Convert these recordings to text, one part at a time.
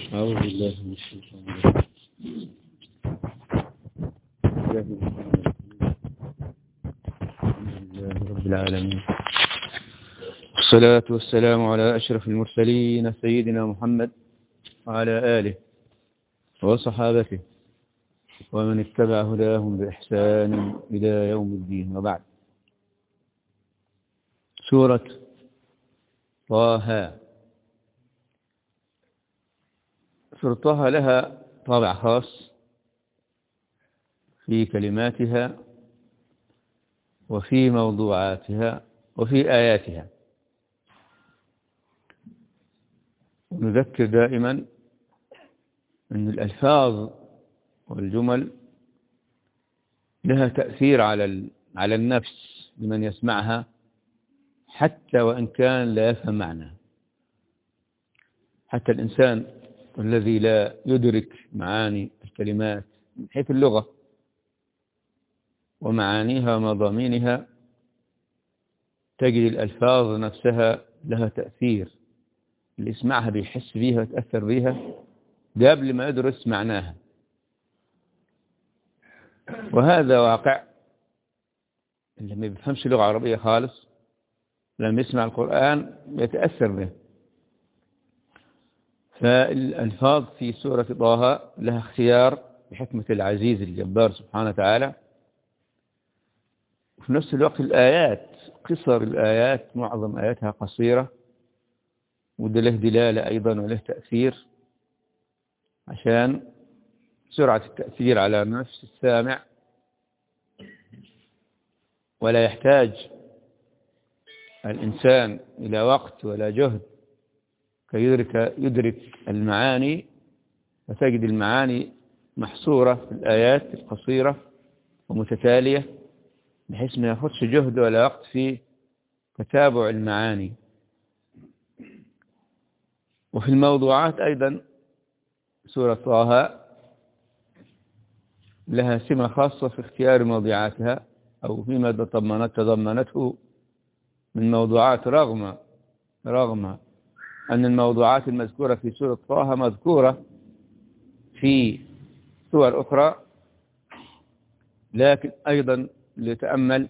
أعوذ بالله من الشيطان الرجيم الحمد لله رب العالمين والصلاة والسلام على أشرف المرسلين سيدنا محمد وعلى آله وصحابته ومن اتبع هداهم بإحسان إلى يوم الدين وبعد سورة طه سورة طه لها طابع خاص في كلماتها وفي موضوعاتها وفي آياتها نذكر دائما أن الألفاظ والجمل لها تأثير على على النفس لمن يسمعها حتى وإن كان لا يفهم معناها حتى الإنسان الذي لا يدرك معاني الكلمات من حيث اللغة ومعانيها ومضامينها تجد الألفاظ نفسها لها تأثير اللي يسمعها بيحس بيها ويتأثر بيها قبل ما يدرس معناها وهذا واقع اللي ما بيفهمش لغة عربية خالص لما يسمع القرآن يتأثر به فالألفاظ في سورة طه لها اختيار بحكمة العزيز الجبار سبحانه وتعالى وفي نفس الوقت الآيات قصر الآيات معظم آياتها قصيرة وده له دلالة أيضا وله تأثير عشان سرعة التأثير على نفس السامع ولا يحتاج الإنسان إلى وقت ولا جهد كي يدرك, يدرك المعاني وتجد المعاني محصورة في الآيات القصيرة ومتتالية بحيث ما يأخذش جهد ولا وقت في تتابع المعاني وفي الموضوعات أيضا سورة طه لها سمة خاصة في اختيار موضوعاتها أو فيما تضمنت تضمنته من موضوعات رغم رغم أن الموضوعات المذكورة في سورة طه مذكورة في سور أخرى لكن أيضا لتأمل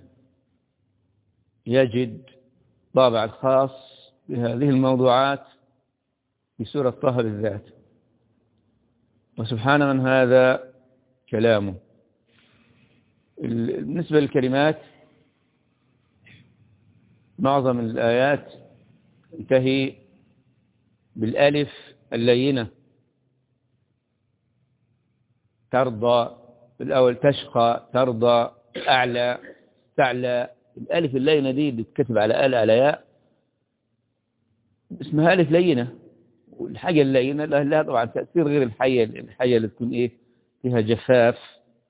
يجد طابع الخاص بهذه الموضوعات في سورة طه بالذات وسبحان من هذا كلامه بالنسبة للكلمات معظم الآيات تنتهي بالألف اللينة ترضى الأول تشقى ترضى أعلى تعلى الألف اللينة دي اللي تكتب على آل على ياء اسمها ألف لينة والحاجة اللينة لها طبعا تأثير غير الحية الحية اللي تكون إيه فيها جفاف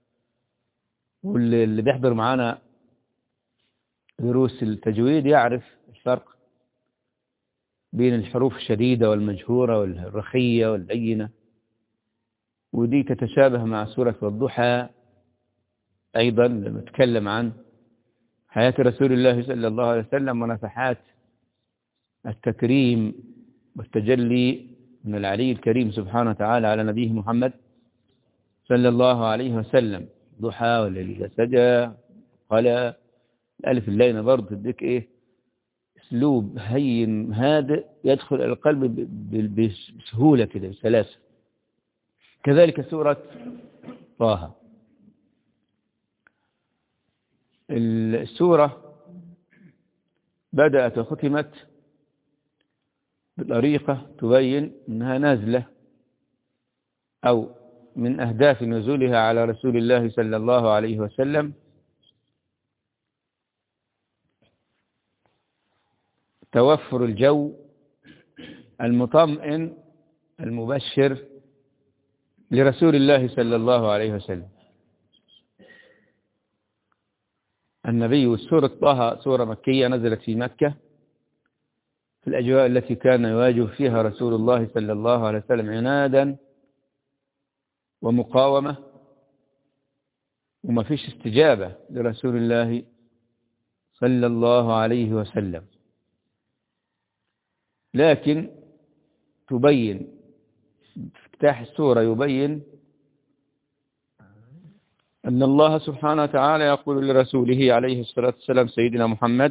واللي بيحضر معانا دروس التجويد يعرف الفرق بين الحروف الشديدة والمجهورة والرخية واللينة ودي تتشابه مع سورة والضحى أيضا لما تكلم عن حياة رسول الله صلى الله عليه وسلم ونفحات التكريم والتجلي من العلي الكريم سبحانه وتعالى على نبيه محمد صلى الله عليه وسلم ضحى والليل إذا سجى قال الألف اللينة برضه تديك إيه اسلوب هين هادئ يدخل القلب بسهولة كده بسلاسة كذلك سورة طه السورة بدأت وختمت بطريقة تبين أنها نازلة أو من أهداف نزولها على رسول الله صلى الله عليه وسلم توفر الجو المطمئن المبشر لرسول الله صلى الله عليه وسلم النبي سورة طه سورة مكية نزلت في مكة في الأجواء التي كان يواجه فيها رسول الله صلى الله عليه وسلم عنادا ومقاومة وما فيش استجابة لرسول الله صلى الله عليه وسلم لكن تبين افتتاح السورة يبين أن الله سبحانه وتعالى يقول لرسوله عليه الصلاة والسلام سيدنا محمد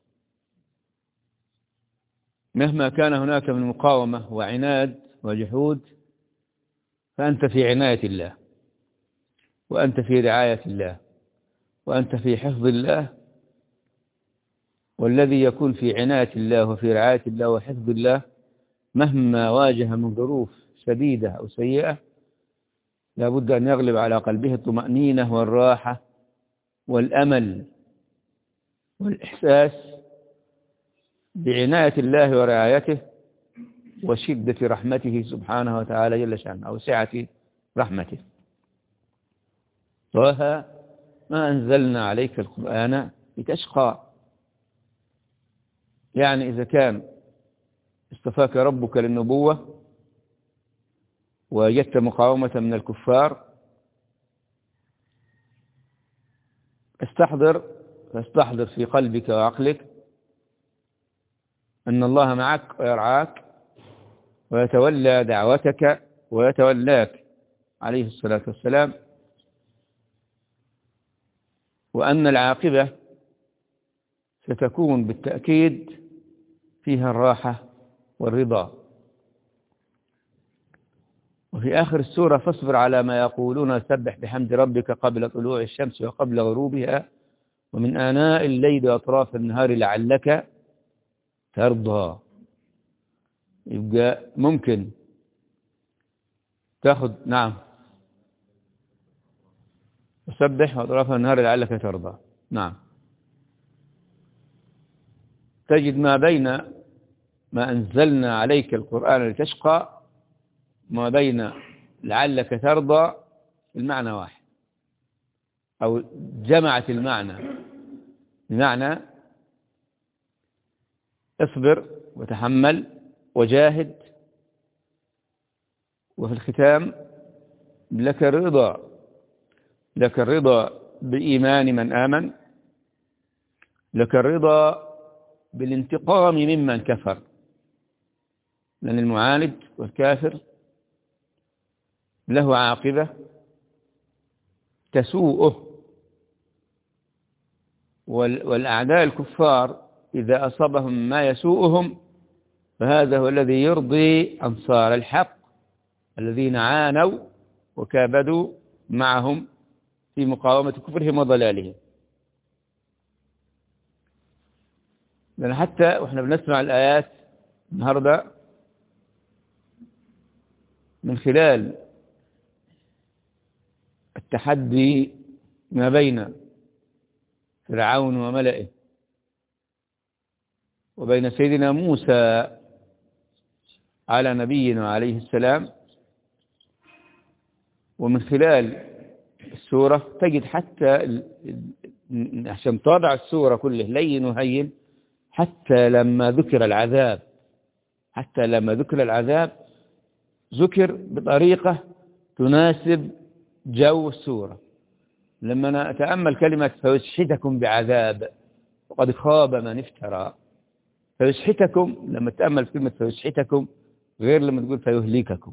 مهما كان هناك من مقاومة وعناد وجحود فأنت في عناية الله وأنت في رعاية الله وأنت في حفظ الله والذي يكون في عناية الله وفي رعاية الله وحفظ الله مهما واجه من ظروف شديدة أو سيئة لابد أن يغلب على قلبه الطمأنينة والراحة والأمل والإحساس بعناية الله ورعايته وشدة رحمته سبحانه وتعالى جل شأنه أو سعة رحمته طه ما أنزلنا عليك القرآن لتشقى يعني إذا كان اصطفاك ربك للنبوة وجدت مقاومة من الكفار استحضر فاستحضر في قلبك وعقلك أن الله معك ويرعاك ويتولى دعوتك ويتولاك عليه الصلاة والسلام وأن العاقبة ستكون بالتأكيد فيها الراحة والرضا وفي آخر السورة فاصبر على ما يقولون سبح بحمد ربك قبل طلوع الشمس وقبل غروبها ومن آناء الليل وأطراف النهار لعلك ترضى يبقى ممكن تاخذ نعم وسبح وأطراف النهار لعلك ترضى نعم تجد ما بين ما أنزلنا عليك القرآن لتشقى ما بين لعلك ترضى المعنى واحد أو جمعت المعنى بمعنى اصبر وتحمل وجاهد وفي الختام لك الرضا لك الرضا بإيمان من آمن لك الرضا بالانتقام ممن كفر لأن المعاند والكافر له عاقبة تسوءه والأعداء الكفار إذا أصابهم ما يسوءهم فهذا هو الذي يرضي أنصار الحق الذين عانوا وكابدوا معهم في مقاومة كفرهم وضلالهم لأن حتى وإحنا بنسمع الآيات النهاردة من خلال التحدي ما بين فرعون وملئه وبين سيدنا موسى على نبينا عليه السلام ومن خلال السورة تجد حتى عشان طابع السورة كله لين وهين حتى لما ذكر العذاب حتى لما ذكر العذاب ذكر بطريقة تناسب جو السورة لما نتأمل كلمة فيسحتكم بعذاب وقد خاب من افترى فيسحتكم لما تأمل كلمة فيسحتكم غير لما تقول فيهلككم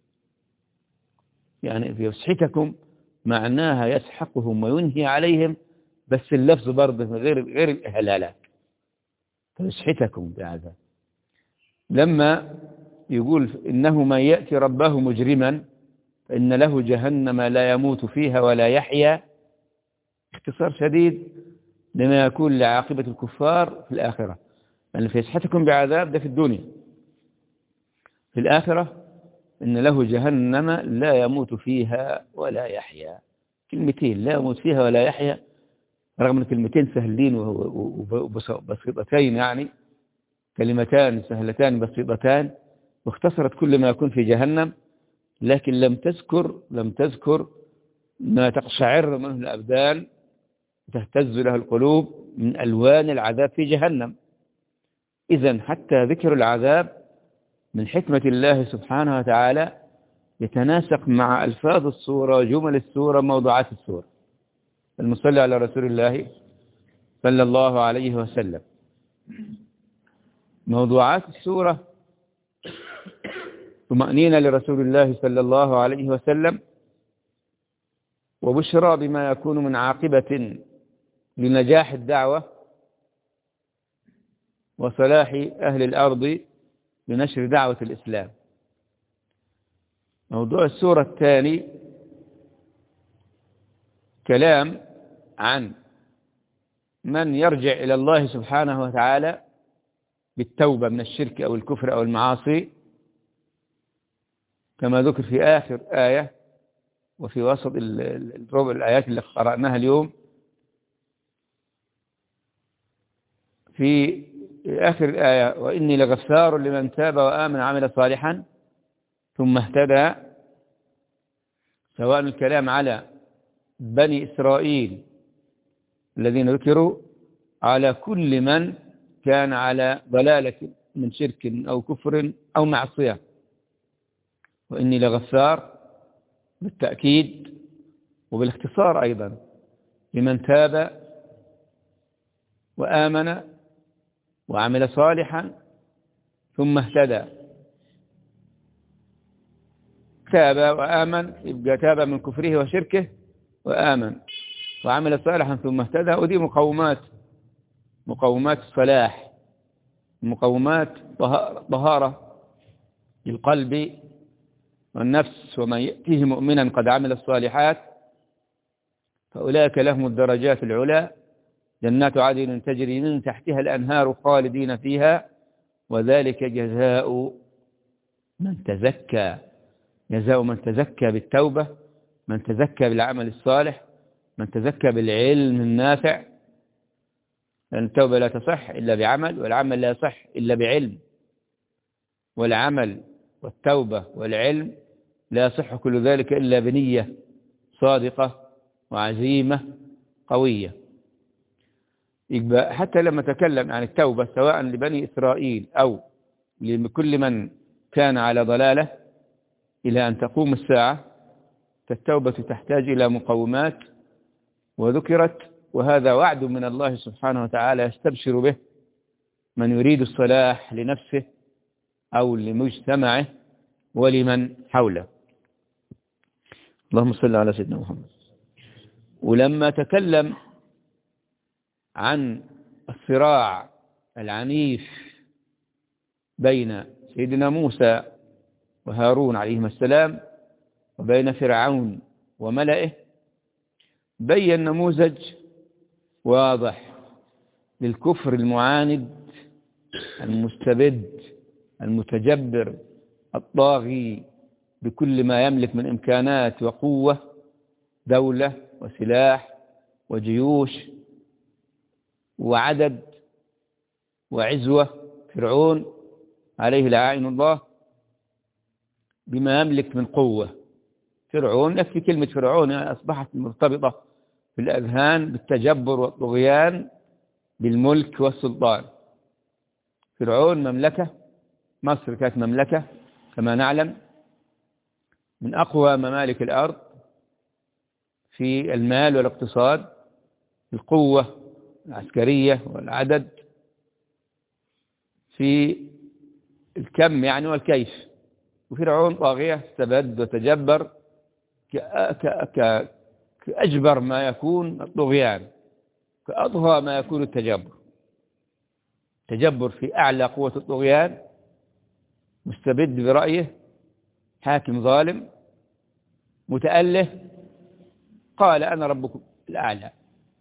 يعني فيسحتكم معناها يسحقهم وينهي عليهم بس اللفظ برضه غير غير الإهلالات فيسحتكم بعذاب لما يقول إنه من يأتي ربه مجرما فإن له جهنم لا يموت فيها ولا يحيا اختصار شديد لما يكون لعاقبة الكفار في الآخرة لأن في يسحتكم بعذاب ده في الدنيا في الآخرة إن له جهنم لا يموت فيها ولا يحيا كلمتين لا يموت فيها ولا يحيا رغم ان كلمتين سهلين وبسيطتين يعني كلمتان سهلتان بسيطتان واختصرت كل ما يكون في جهنم لكن لم تذكر لم تذكر ما تقشعر منه الأبدان تهتز له القلوب من ألوان العذاب في جهنم إذا حتى ذكر العذاب من حكمة الله سبحانه وتعالى يتناسق مع ألفاظ السورة وجمل السورة موضوعات السورة المصلي على رسول الله صلى الله عليه وسلم موضوعات السورة طمأنينة لرسول الله صلى الله عليه وسلم وبشرى بما يكون من عاقبة لنجاح الدعوة وصلاح أهل الأرض لنشر دعوة الإسلام موضوع السورة الثاني كلام عن من يرجع إلى الله سبحانه وتعالى بالتوبة من الشرك أو الكفر أو المعاصي كما ذكر في آخر آية وفي وسط الربع الآيات اللي قرأناها اليوم في آخر الآية وإني لغفار لمن تاب وآمن وعمل صالحا ثم اهتدى سواء الكلام على بني إسرائيل الذين ذكروا على كل من كان على ضلالة من شرك أو كفر أو معصية وإني لغفار بالتأكيد وبالاختصار أيضا لمن تاب وآمن وعمل صالحا ثم اهتدى تاب وآمن يبقى تاب من كفره وشركه وآمن وعمل صالحا ثم اهتدى ودي مقومات مقومات الصلاح مقومات طهارة للقلب والنفس ومن يأتيه مؤمنا قد عمل الصالحات فأولئك لهم الدرجات العلى جنات عدن تجري من تحتها الأنهار خالدين فيها وذلك جزاء من تزكى جزاء من تزكى بالتوبة من تزكى بالعمل الصالح من تزكى بالعلم النافع لأن التوبة لا تصح إلا بعمل والعمل لا يصح إلا بعلم والعمل والتوبة والعلم لا يصح كل ذلك إلا بنية صادقة وعزيمة قوية يبقى حتى لما تكلم عن التوبة سواء لبني إسرائيل أو لكل من كان على ضلالة إلى أن تقوم الساعة فالتوبة تحتاج إلى مقومات وذكرت وهذا وعد من الله سبحانه وتعالى يستبشر به من يريد الصلاح لنفسه أو لمجتمعه ولمن حوله اللهم صل على سيدنا محمد ولما تكلم عن الصراع العنيف بين سيدنا موسى وهارون عليهما السلام وبين فرعون وملئه بين نموذج واضح للكفر المعاند المستبد المتجبر الطاغي بكل ما يملك من إمكانات وقوة دولة وسلاح وجيوش وعدد وعزوة فرعون عليه لعائن الله بما يملك من قوة فرعون يكفي كلمة فرعون أصبحت مرتبطة في الأذهان بالتجبر والطغيان بالملك والسلطان فرعون مملكة مصر كانت مملكة كما نعلم من أقوى ممالك الأرض في المال والاقتصاد القوة العسكرية والعدد في الكم يعني والكيف وفرعون طاغية استبد وتجبر كأجبر ما يكون الطغيان كأضغى ما يكون التجبر تجبر في أعلى قوة الطغيان مستبد برأيه حاكم ظالم متأله قال أنا ربكم الأعلى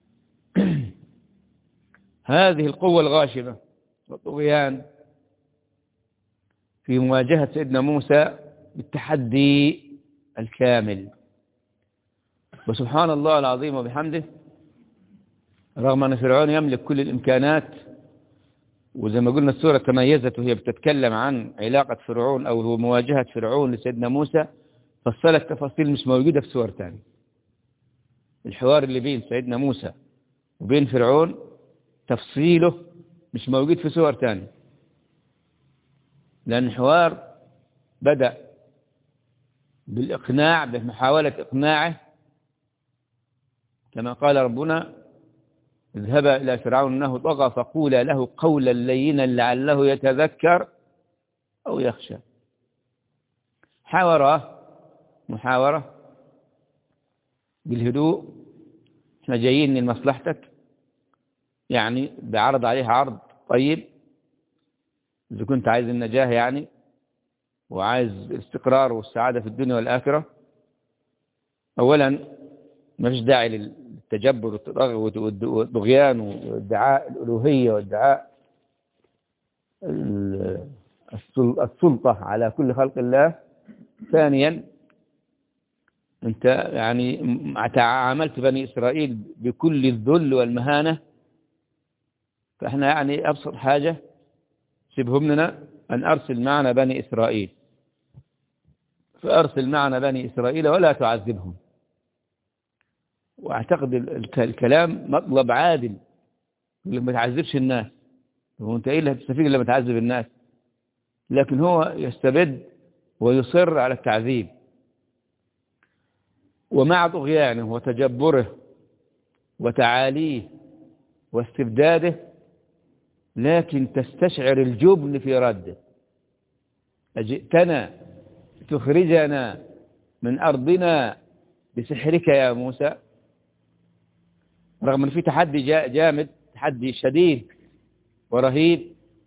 هذه القوة الغاشمة والطغيان في مواجهة سيدنا موسى بالتحدي الكامل وسبحان الله العظيم وبحمده رغم أن فرعون يملك كل الإمكانات وزي ما قلنا السورة تميزت وهي بتتكلم عن علاقة فرعون أو مواجهة فرعون لسيدنا موسى فصلت تفاصيل مش موجودة في سور ثانية الحوار اللي بين سيدنا موسى وبين فرعون تفصيله مش موجود في سور ثانية لأن الحوار بدأ بالإقناع بمحاولة إقناعه كما قال ربنا اذهبا إلى فرعون أنه طغى فقولا له قولا لينا لعله يتذكر أو يخشى حاورة محاورة بالهدوء احنا جايين لمصلحتك يعني بعرض عليها عرض طيب إذا كنت عايز النجاة يعني وعايز الاستقرار والسعادة في الدنيا والآخرة أولا ما فيش داعي للتجبر والطغيان وادعاء الألوهية وادعاء السلطة على كل خلق الله ثانيا انت يعني تعاملت بني إسرائيل بكل الذل والمهانة فاحنا يعني أبسط حاجة سيبهم لنا أن أرسل معنا بني إسرائيل فأرسل معنا بني إسرائيل ولا تعذبهم وأعتقد الكلام مطلب عادل اللي ما تعذبش الناس هو أنت إيه اللي هتستفيد لما تعذب الناس لكن هو يستبد ويصر على التعذيب ومع طغيانه وتجبره وتعاليه واستبداده لكن تستشعر الجبن في رده أجئتنا تخرجنا من أرضنا بسحرك يا موسى رغم أن في تحدي جامد تحدي شديد ورهيب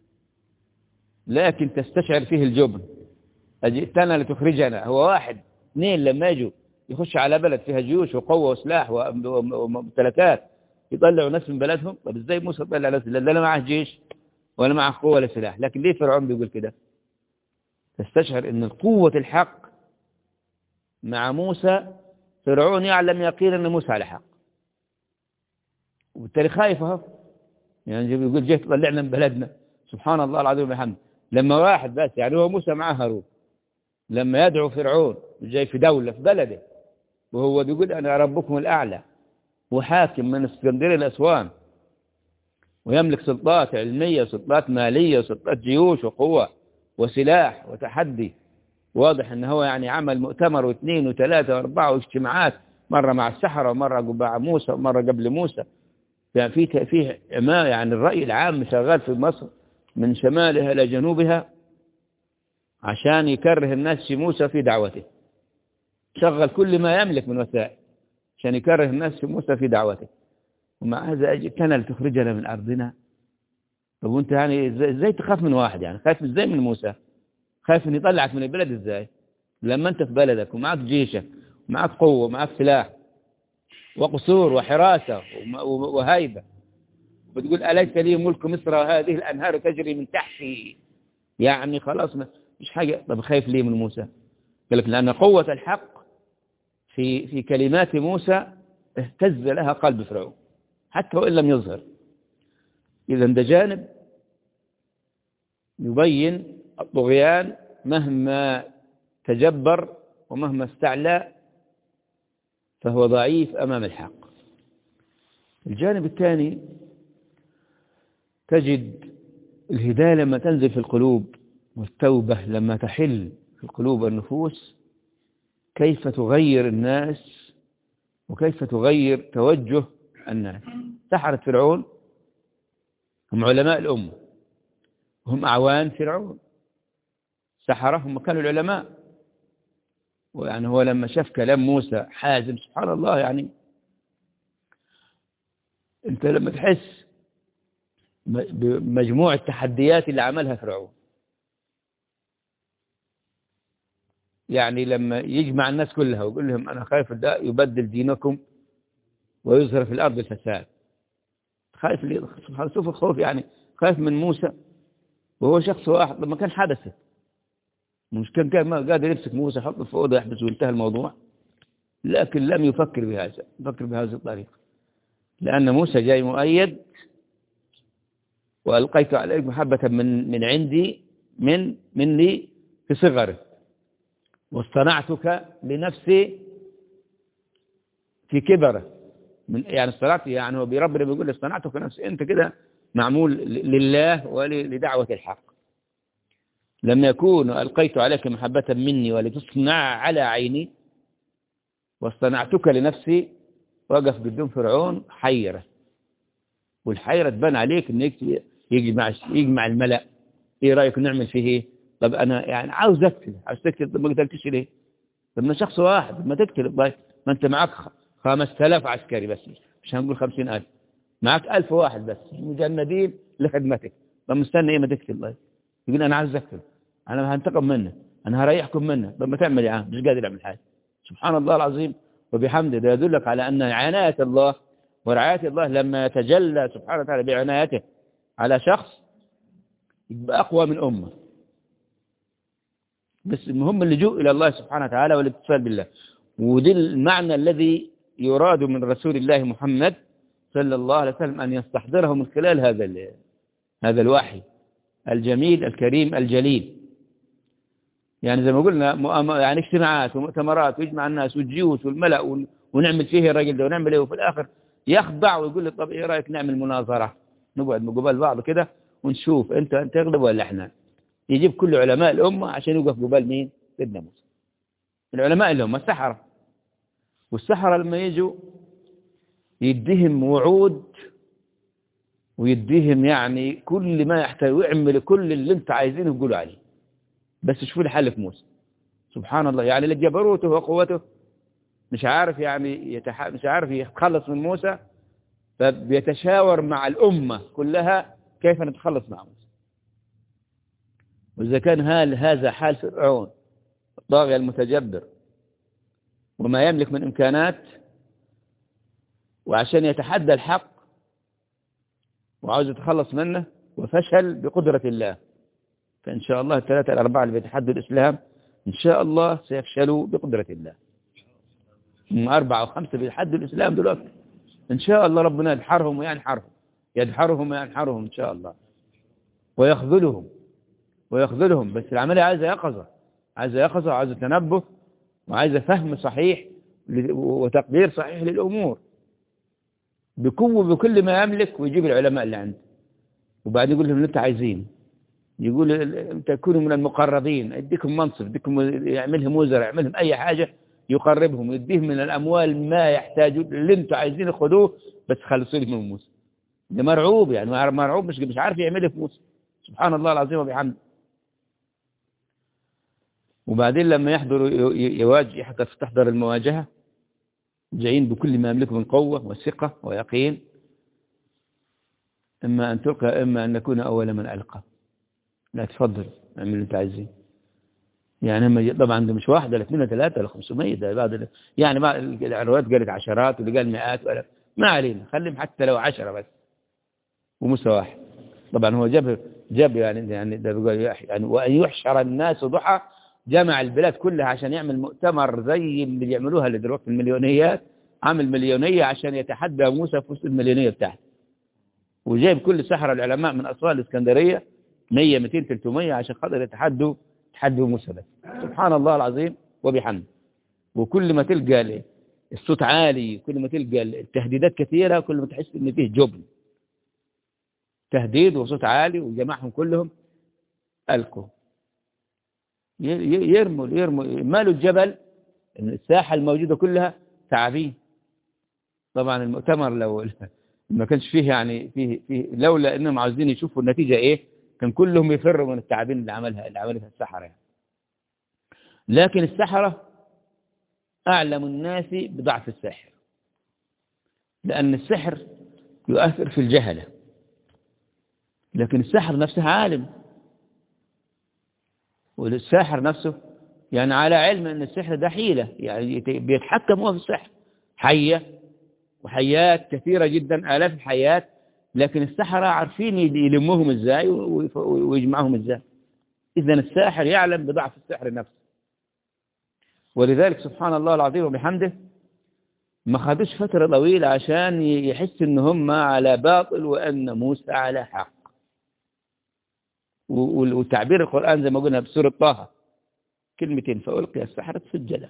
لكن تستشعر فيه الجبن أجئتنا لتخرجنا هو واحد اثنين لما يجوا يخش على بلد فيها جيوش وقوة وسلاح وممتلكات يطلعوا ناس من بلدهم طب ازاي موسى طلع ناس لا لا معه جيش ولا معه قوة ولا سلاح لكن ليه فرعون بيقول كده تستشعر ان القوة الحق مع موسى فرعون يعلم يقينا ان موسى على حق وبالتالي خايف اهو يعني يقول جيت طلعنا من بلدنا سبحان الله العظيم وبحمده لما واحد بس يعني هو موسى معاه هارون لما يدعو فرعون جاي في دولة في بلده وهو بيقول أنا ربكم الأعلى وحاكم من اسكندرية الأسوان ويملك سلطات علمية وسلطات مالية وسلطات جيوش وقوة وسلاح وتحدي واضح ان هو يعني عمل مؤتمر واثنين وثلاثة واربعة واجتماعات مرة مع السحرة ومرة مع موسى ومرة قبل موسى يعني في في ما يعني الرأي العام شغال في مصر من شمالها إلى جنوبها عشان يكره الناس في موسى في دعوته شغل كل ما يملك من وسائل عشان يكره الناس في موسى في دعوته ومع هذا أجئتنا لتخرجنا من أرضنا طب وانت يعني ازاي تخاف من واحد يعني خايف ازاي من موسى خايف ان يطلعك من البلد ازاي لما انت في بلدك ومعك جيشك ومعك قوة ومعك سلاح وقصور وحراسة وهيبة بتقول أليس لي ملك مصر وهذه الأنهار تجري من تحتي يعني خلاص مش حاجة طب خايف ليه من موسى قال لك لأن قوة الحق في في كلمات موسى اهتز لها قلب فرعون حتى وإن لم يظهر إذا ده جانب يبين الطغيان مهما تجبر ومهما استعلى فهو ضعيف أمام الحق الجانب الثاني تجد الهداية لما تنزل في القلوب والتوبة لما تحل في القلوب والنفوس كيف تغير الناس وكيف تغير توجه الناس سحرة فرعون هم علماء الأمة هم أعوان فرعون سحرة هم كانوا العلماء ويعني هو لما شاف كلام موسى حازم سبحان الله يعني انت لما تحس بمجموع التحديات اللي عملها فرعون يعني لما يجمع الناس كلها ويقول لهم أنا خايف ده يبدل دينكم ويظهر في الأرض الفساد خايف ليه سبحان شوف الخوف يعني خايف من موسى وهو شخص واحد لما كان حدثت مش كان كان ما قادر يمسك موسى يحطه في اوضه يحبس وانتهى الموضوع لكن لم يفكر بهذا يفكر بهذه الطريقه لأن موسى جاي مؤيد وألقيت عليك محبة من من عندي من مني في صغري واصطنعتك لنفسي في كبره من يعني اصطنعت يعني هو بربنا بيقول اصطنعتك لنفسي انت كده معمول لله ولدعوة الحق لما يكون ألقيت عليك محبة مني ولتصنع على عيني واصطنعتك لنفسي وقف قدام فرعون حيرة والحيرة تبان عليك انك يجمع يجمع الملأ ايه رأيك نعمل فيه ايه طب أنا يعني عاوز أقتل عاوز تقتل طب ما قتلتش ليه طب ما شخص واحد ما تقتل طيب ما أنت معك خمس آلاف عسكري بس مش هنقول خمسين ألف معك ألف واحد بس مجندين لخدمتك طب مستنى إيه ما تقتل طيب يقول أنا عاوز أقتل أنا هنتقم منه أنا هريحكم منه طب ما تعمل يا عم مش قادر أعمل حاجة سبحان الله العظيم وبحمده ده يدلك على أن عناية الله ورعاية الله لما يتجلى سبحانه وتعالى بعنايته على شخص يبقى أقوى من أمة بس المهم اللجوء إلى الله سبحانه وتعالى والاتصال بالله ودي المعنى الذي يراد من رسول الله محمد صلى الله عليه وسلم أن يستحضره من خلال هذا هذا الوحي الجميل الكريم الجليل يعني زي ما قلنا يعني اجتماعات ومؤتمرات ويجمع الناس والجيوش والملأ ونعمل فيه الراجل ده ونعمل ايه وفي الآخر يخضع ويقول لي طب ايه رأيك نعمل مناظرة نقعد قبال بعض كده ونشوف انت انت تغلب ولا احنا يجيب كل علماء الأمة عشان يوقف قبال مين سيدنا موسى العلماء اللي هم السحرة والسحرة لما يجوا يديهم وعود ويديهم يعني كل ما يحتاج ويعمل كل اللي انت عايزينه يقولوا عليه بس شوفوا الحل في موسى سبحان الله يعني لجبروته وقوته مش عارف يعني يتح... مش عارف يتخلص من موسى فبيتشاور مع الأمة كلها كيف نتخلص مع موسى وإذا كان هال هذا حال فرعون الطاغية المتجبر وما يملك من إمكانات وعشان يتحدى الحق وعاوز يتخلص منه وفشل بقدرة الله فإن شاء الله الثلاثة الأربعة اللي بيتحدوا الإسلام إن شاء الله سيفشلوا بقدرة الله هم أربعة أو خمسة بيتحدوا الإسلام دلوقتي إن شاء الله ربنا يدحرهم وينحرهم يدحرهم وينحرهم إن شاء الله ويخذلهم ويخذلهم بس العملية عايزة يقظة عايزة يقظة وعايزة تنبه وعايزة فهم صحيح وتقدير صحيح للأمور بقوة بكل ما يملك ويجيب العلماء اللي عنده وبعد يقول لهم اللي انت عايزين يقول تكونوا من المقربين اديكم منصب اديكم يعملهم وزراء يعملهم اي حاجة يقربهم يديهم من الاموال ما يحتاجون اللي انتوا عايزين خذوه بس خلصوا لي من موسى ده مرعوب يعني مرعوب مش مش عارف يعمل في موسى سبحان الله العظيم وبحمده وبعدين لما يحضروا يواجه حتى تحضر المواجهة جايين بكل ما يملكه من قوة وثقة ويقين إما أن تلقى إما أن نكون أول من ألقى لا تفضل اعمل اللي أنت عايزين يعني هم طبعا ده مش واحدة ولا اثنين ولا ثلاثة ولا 500 ده بعد يعني ما الروايات قالت عشرات واللي قال مئات ولا ما علينا خليهم حتى لو عشرة بس وموسى واحد طبعا هو جاب جاب يعني يعني ده بيقول يعني وأن يحشر الناس ضحى جمع البلاد كلها عشان يعمل مؤتمر زي اللي بيعملوها اللي دلوقتي المليونيات عامل مليونية عشان يتحدى موسى في وسط المليونية بتاعته وجايب كل سحرة العلماء من أسوار الإسكندرية 100 200 300 عشان خاطر يتحدوا تحدوا موسى بس سبحان الله العظيم وبحمده وكل ما تلقى الصوت عالي كل ما تلقى التهديدات كثيرة كل ما تحس ان فيه جبن تهديد وصوت عالي وجمعهم كلهم ألقوا يرموا يرموا مالوا الجبل الساحة الموجودة كلها تعابين طبعا المؤتمر لو ما كانش فيه يعني فيه, فيه لولا انهم عاوزين يشوفوا النتيجة ايه كان كلهم يفروا من التعابين اللي عملها اللي عملها السحرة يعني. لكن السحرة أعلم الناس بضعف السحر لأن السحر يؤثر في الجهلة لكن السحر نفسه عالم والساحر نفسه يعني على علم أن السحر ده حيلة يعني بيتحكم هو في السحر حية وحيات كثيرة جدا آلاف الحيات لكن السحرة عارفين يلموهم ازاي ويجمعهم ازاي إذا الساحر يعلم بضعف السحر نفسه ولذلك سبحان الله العظيم وبحمده ما خدوش فترة طويلة عشان يحس ان هم على باطل وأن موسى على حق وتعبير القرآن زي ما قلنا بسورة طه كلمتين فألقي السحرة سجدا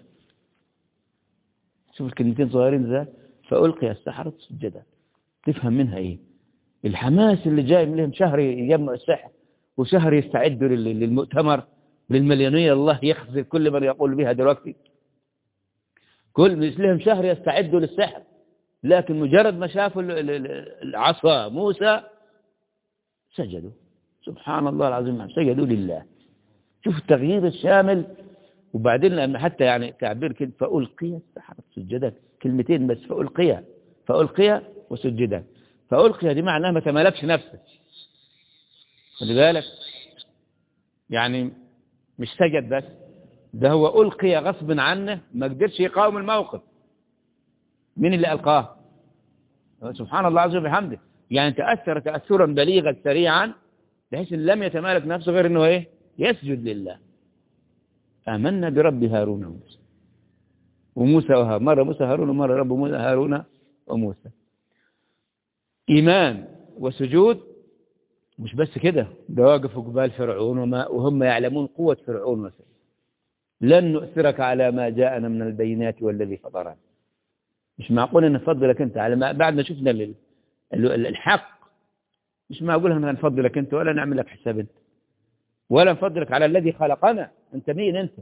شوف الكلمتين صغيرين ازاي فألقي السحرة سجدا تفهم منها ايه الحماس اللي جاي من لهم شهر يجمع السحر وشهر يستعدوا للمؤتمر للمليونية الله يخزي كل من يقول بها دلوقتي كل مثلهم شهر يستعدوا للسحر لكن مجرد ما شافوا العصا موسى سجدوا سبحان الله العظيم سجدوا لله شوف التغيير الشامل وبعدين لما حتى يعني تعبير كده فألقي السحرة سجدا كلمتين بس فألقي فألقي وسجدا فألقي دي معناها ما تمالكش نفسك خلي بالك يعني مش سجد بس ده هو ألقي غصب عنه ما قدرش يقاوم الموقف مين اللي ألقاه سبحان الله عز وجل بحمده يعني تأثر تأثرا بليغا سريعا بحيث ان لم يتمالك نفسه غير انه ايه يسجد لله آمنا برب هارون وموسى وموسى وهارون مرة موسى هارون ومرة رب موسى هارون وموسى إيمان وسجود مش بس كده ده واقفوا جبال فرعون وما وهم يعلمون قوة فرعون مثلا لن نؤثرك على ما جاءنا من البينات والذي فطرنا مش معقول ان نفضلك انت على ما بعد ما شفنا ال- ال- الحق مش معقول ان نفضلك انت ولا نعمل لك حساب انت ولا نفضلك على الذي خلقنا انت مين انت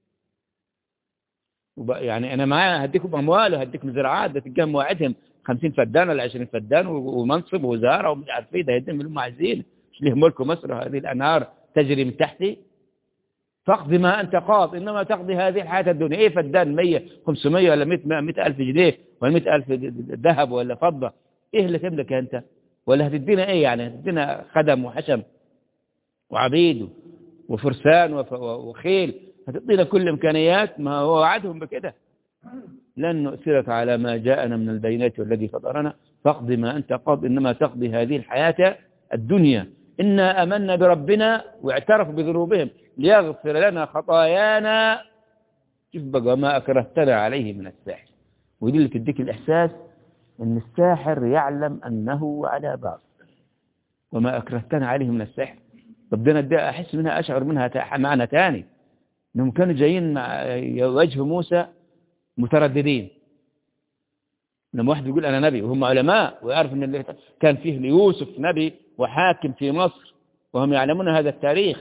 وب- يعني انا معايا هديكم اموال وهديكم زراعات ده تلقاهم مواعدهم 50 فدان ولا 20 فدان و- ومنصب ووزاره ومش عارف ايه ده يدهم اللي هم عايزين مش ليه ملك مصر هذه الانهار تجري من تحتي فاقضي ما انت قاض انما تقضي هذه الحياه الدنيا ايه فدان 100 500 ولا 100 100 الف جنيه ولا 100 الف ذهب ولا فضه ايه اللي تملك انت ولا هتدينا ايه يعني هتدينا خدم وحشم وعبيد وفرسان وف- وخيل هتعطينا كل امكانيات ما هو وعدهم بكده لن نؤثرك على ما جاءنا من البينات والذي فطرنا فاقض ما انت قاض انما تقضي هذه الحياه الدنيا انا امنا بربنا واعترفوا بذنوبهم ليغفر لنا خطايانا شوف بقى ما اكرهتنا عليه من الساحر ودي اللي تديك الاحساس ان الساحر يعلم انه على باطل وما اكرهتنا عليه من السحر ربنا ده احس منها اشعر منها تا- معنى ثاني انهم كانوا جايين مع وجه موسى مترددين لما واحد يقول انا نبي وهم علماء ويعرف ان اللي كان فيه ليوسف نبي وحاكم في مصر وهم يعلمون هذا التاريخ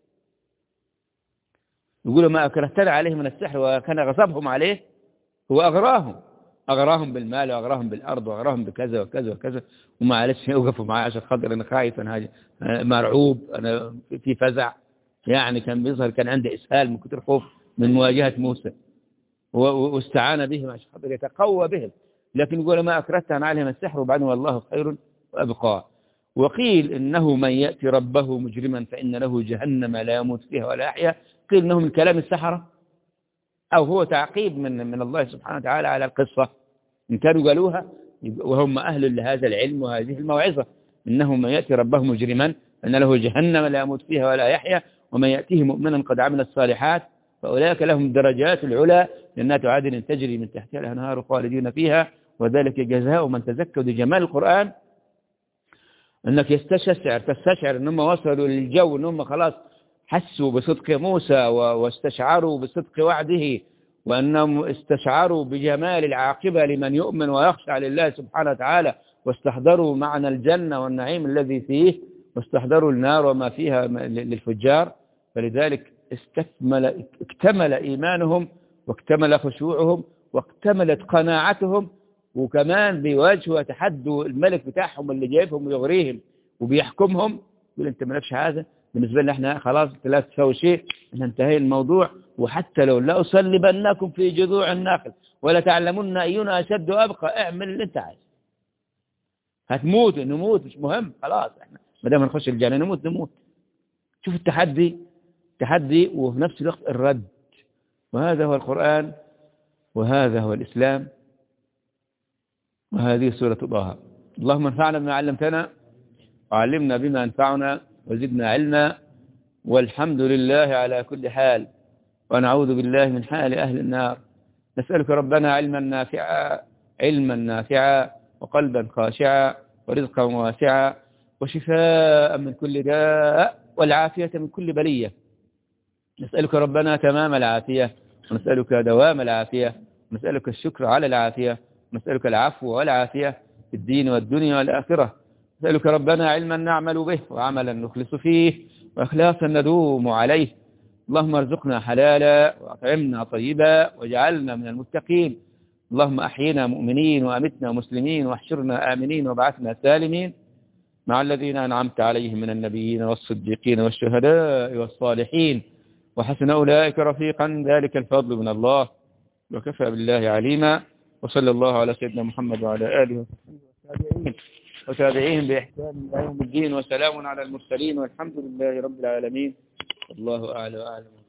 يقولوا ما اكرهتنا عليه من السحر وكان غضبهم عليه هو اغراهم اغراهم بالمال واغراهم بالارض واغراهم بكذا وكذا وكذا ومعلش يوقفوا معي عشان خاطر انا خايف انا هاج- أنا مرعوب انا في فزع يعني كان بيظهر كان عنده اسهال من كثر خوف من مواجهه موسى و- و- واستعان بهم عشان خاطر يتقوى بهم لكن يقول ما اكرهت عن عليهم السحر وبعدين والله خير وابقى وقيل انه من ياتي ربه مجرما فان له جهنم لا يموت فيها ولا يحيا قيل انه من كلام السحره او هو تعقيب من من الله سبحانه وتعالى على القصه إن كانوا قالوها يبقى- وهم أهل لهذا العلم وهذه الموعظة إنه من يأتي ربه مجرما أن له جهنم لا يموت فيها ولا يحيا ومن يأتيه مؤمنا قد عمل الصالحات فأولئك لهم الدرجات العلى جنات عدن تجري من تحتها الأنهار خالدين فيها وذلك جزاء من تزكى بجمال القرآن أنك يستشعر تستشعر أنهم وصلوا للجو أنهم خلاص حسوا بصدق موسى و- واستشعروا بصدق وعده وأنهم استشعروا بجمال العاقبة لمن يؤمن ويخشع لله سبحانه وتعالى واستحضروا معنى الجنة والنعيم الذي فيه واستحضروا النار وما فيها م- للفجار فلذلك استكمل اكتمل إيمانهم واكتمل خشوعهم واكتملت قناعتهم وكمان بيواجهوا يتحدوا الملك بتاعهم اللي جايبهم ويغريهم وبيحكمهم يقول انت مالكش هذا بالنسبة لنا احنا خلاص انت لا تسوي شيء احنا انتهي الموضوع وحتى لو لا أصلبنكم في جذوع النخل ولا تعلمون أينا أشد وأبقى اعمل اللي انت عايز هتموت نموت مش مهم خلاص احنا ما دام نخش الجنة نموت نموت شوف التحدي تحدي وفي نفس الوقت الرد وهذا هو القرآن وهذا هو الإسلام وهذه سورة طه اللهم انفعنا بما علمتنا وعلمنا بما ينفعنا وزدنا علما والحمد لله على كل حال ونعوذ بالله من حال أهل النار نسألك ربنا علما نافعا علما نافعا وقلبا خاشعا ورزقا واسعا وشفاء من كل داء والعافية من كل بلية نسألك ربنا تمام العافية ونسألك دوام العافية ونسألك الشكر على العافية ونسألك العفو والعافية في الدين والدنيا والآخرة نسألك ربنا علما نعمل به وعملا نخلص فيه وإخلاصا ندوم عليه اللهم ارزقنا حلالا وأطعمنا طيبا واجعلنا من المتقين اللهم أحينا مؤمنين وأمتنا مسلمين واحشرنا آمنين وابعثنا سالمين مع الذين أنعمت عليهم من النبيين والصديقين والشهداء والصالحين وحسن أولئك رفيقا ذلك الفضل من الله وكفى بالله عليما وصلى الله على سيدنا محمد وعلى آله وصحبه وتابعيهم بإحسان إلى يوم الدين وسلام على المرسلين والحمد لله رب العالمين الله أعلى وأعلم